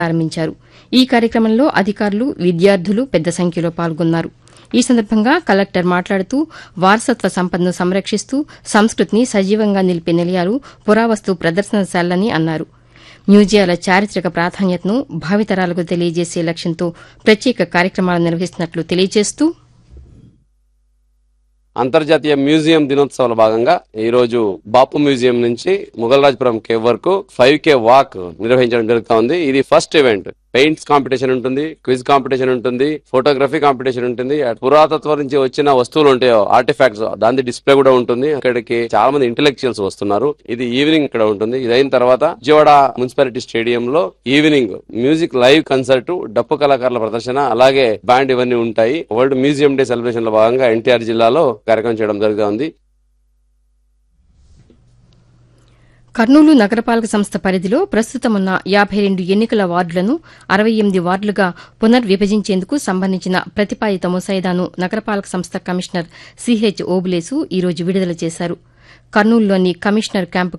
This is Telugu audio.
ప్రారంభించారు ఈ కార్యక్రమంలో అధికారులు విద్యార్థులు పెద్ద సంఖ్యలో పాల్గొన్నారు ఈ సందర్భంగా కలెక్టర్ మాట్లాడుతూ వారసత్వ సంపదను సంరక్షిస్తూ సంస్కృతిని సజీవంగా నిలిపే నిలయాలు పురావస్తు ప్రదర్శనశాలని అన్నారు మ్యూజియాల చారిత్రక ప్రాధాన్యతను భావితరాలకు తెలియజేసే లక్ష్యంతో ప్రత్యేక కార్యక్రమాలు నిర్వహిస్తున్నట్లు తెలియజేస్తూ అంతర్జాతీయ మ్యూజియం దినోత్సవాల భాగంగా ఈ రోజు బాపు మ్యూజియం నుంచి ముగల్రాజ్పురం కేవ్ వరకు ఫైవ్ కే వాక్ నిర్వహించడం జరుగుతా ఉంది ఇది ఫస్ట్ ఈవెంట్ పెయింట్స్ కాంపిటీషన్ ఉంటుంది క్విజ్ కాంపిటీషన్ ఉంటుంది ఫోటోగ్రఫీ కాంపిటీషన్ ఉంటుంది పురాతత్వం నుంచి వచ్చిన వస్తువులు ఉంటాయో ఆర్టిఫాక్ట్స్ దాని డిస్ప్లే కూడా ఉంటుంది ఇక్కడికి చాలా మంది ఇంటెలెక్చువల్స్ వస్తున్నారు ఇది ఈవినింగ్ ఇక్కడ ఉంటుంది ఇది అయిన తర్వాత విజయవాడ మున్సిపాలిటీ స్టేడియం లో ఈవినింగ్ మ్యూజిక్ లైవ్ కన్సర్ట్ డప్పు కళాకారుల ప్రదర్శన అలాగే బ్యాండ్ ఇవన్నీ ఉంటాయి వరల్డ్ మ్యూజియం డే సెలబ్రేషన్ లో భాగంగా ఎన్టీఆర్ జిల్లాలో కార్యక్రమం చేయడం జరుగుతుంది కర్నూలు నగరపాలక సంస్థ పరిధిలో ప్రస్తుతం ఉన్న యాబై రెండు ఎన్నికల వార్డులను అరవై ఎనిమిది వార్డులుగా పునర్విభజించేందుకు సంబంధించిన ప్రతిపాదిత ముసాయిదాను నగరపాలక సంస్థ కమిషనర్ సిహెచ్ ఓబులేసు ఈ రోజు విడుదల చేశారు కర్నూలులోని కమిషనర్ క్యాంపు